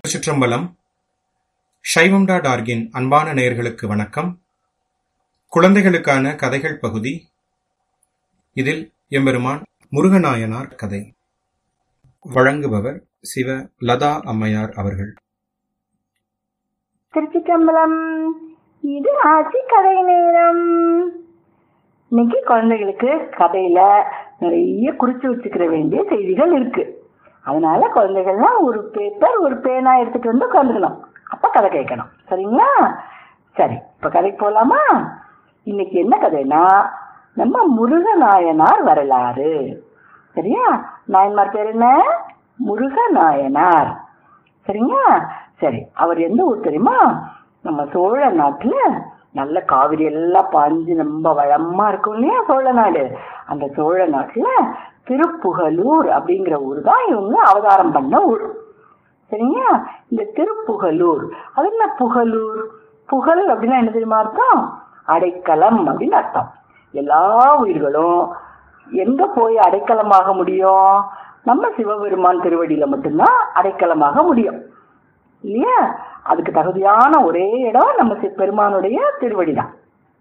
திருச்சிற்றம்பலம் சைவம் டாட் ஆர்கின் அன்பான நேயர்களுக்கு வணக்கம் குழந்தைகளுக்கான கதைகள் பகுதி இதில் எம்பெருமான் முருகநாயனார் கதை வழங்குபவர் சிவ லதா அம்மையார் அவர்கள் திருச்சிற்றம்பலம் இது ஆசி கதை நேரம் இன்னைக்கு குழந்தைகளுக்கு கதையில நிறைய குறிச்சு வச்சுக்கிற வேண்டிய செய்திகள் இருக்கு அதனால குழந்தைகள்லாம் ஒரு பேப்பர் ஒரு பேனா எடுத்துட்டு வந்து உட்காந்துக்கணும் அப்ப கதை கேட்கணும் சரிங்களா சரி இப்ப கதைக்கு போலாமா இன்னைக்கு என்ன கதைனா நம்ம முருகநாயனார் வரலாறு சரியா நாயன்மார் பேர் என்ன முருகநாயனார் சரிங்களா சரி அவர் எந்த ஊர் தெரியுமா நம்ம சோழ நாட்டுல நல்ல காவிரி எல்லாம் பாஞ்சு ரொம்ப வளமா இருக்கும் இல்லையா சோழ நாடு அந்த சோழ நாட்டுல திருப்புகலூர் அப்படிங்கிற ஊர் தான் இவங்க அவதாரம் பண்ண ஊர் சரிங்களா இந்த திருப்புகலூர் அது என்ன புகலூர் புகழ் அப்படின்னா என்ன தெரியுமா அர்த்தம் அடைக்கலம் அப்படின்னு அர்த்தம் எல்லா உயிர்களும் எங்க போய் அடைக்கலமாக முடியும் நம்ம சிவபெருமான் திருவடியில மட்டும்தான் அடைக்கலமாக முடியும் இல்லையா அதுக்கு தகுதியான ஒரே இடம் நம்ம சி- பெருமானுடைய திருவடி தான்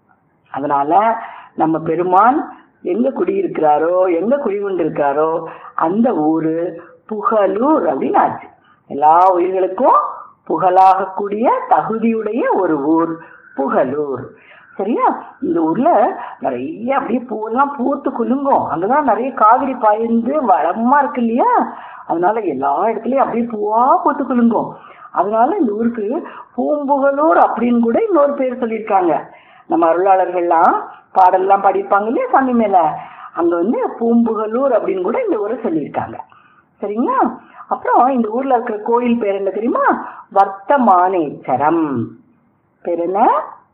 அதனால நம்ம பெருமான் எங்க குடியிருக்கிறாரோ எங்க குடிகொண்டிருக்காரோ அந்த ஊரு புகழூர் அப்படின்னு ஆச்சு எல்லா உயிர்களுக்கும் புகழாகக்கூடிய தகுதியுடைய ஒரு ஊர் புகழூர் சரியா இந்த ஊர்ல நிறைய அப்படியே பூவெல்லாம் பூத்து குலுங்கும் அங்கதான் நிறைய காவிரி பாய்ந்து வளமா இருக்கு இல்லையா அதனால எல்லா இடத்துலயும் அப்படியே பூவா பூத்து குலுங்கும் அதனால இந்த ஊருக்கு பூம்புகலூர் அப்படின்னு கூட இன்னொரு பேர் சொல்லியிருக்காங்க நம்ம அருளாளர்கள்லாம் பாடல்லாம் பாடியிருப்பாங்க இல்லையா சாமி மேல அங்க வந்து பூம்புகலூர் அப்படின்னு கூட இந்த ஊரை சொல்லியிருக்காங்க சரிங்களா அப்புறம் இந்த ஊர்ல இருக்கிற கோயில் பேர் என்ன தெரியுமா வர்த்தமானேச்சரம் பேர் என்ன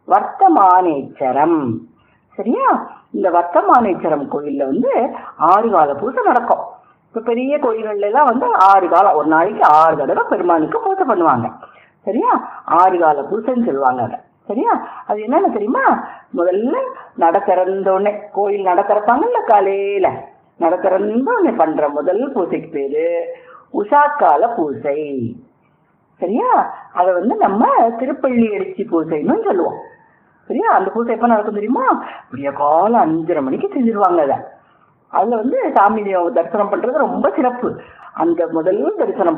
வர்த்தமானேச்சரம் சரியா இந்த வர்த்தமானேச்சரம் கோயில்ல வந்து ஆறு கால பூஜை நடக்கும் இப்ப பெரிய கோயில்கள்ல எல்லாம் வந்து ஆறு காலம் ஒரு நாளைக்கு ஆறு தடவை பெருமானுக்கு பூஜை பண்ணுவாங்க சரியா ஆறு கால பூஜைன்னு சொல்லுவாங்க அதை சரியா அது என்னன்னு தெரியுமா முதல்ல நட திறந்த உடனே கோயில் நட திறப்பாங்கல்ல காலையில நட திறந்த உடனே பண்ற முதல் பூஜைக்கு பேரு உஷாக்கால பூஜை சரியா அதை வந்து நம்ம திருப்பள்ளி எழுச்சி பூஜைன்னு சொல்லுவோம் சரியா அந்த பூஜை எப்ப நடக்கும் தெரியுமா விடிய காலம் அஞ்சரை மணிக்கு செஞ்சிருவாங்க அதை அதுல வந்து சாமி தரிசனம் பண்றது ரொம்ப சிறப்பு அந்த முதல் தரிசனம்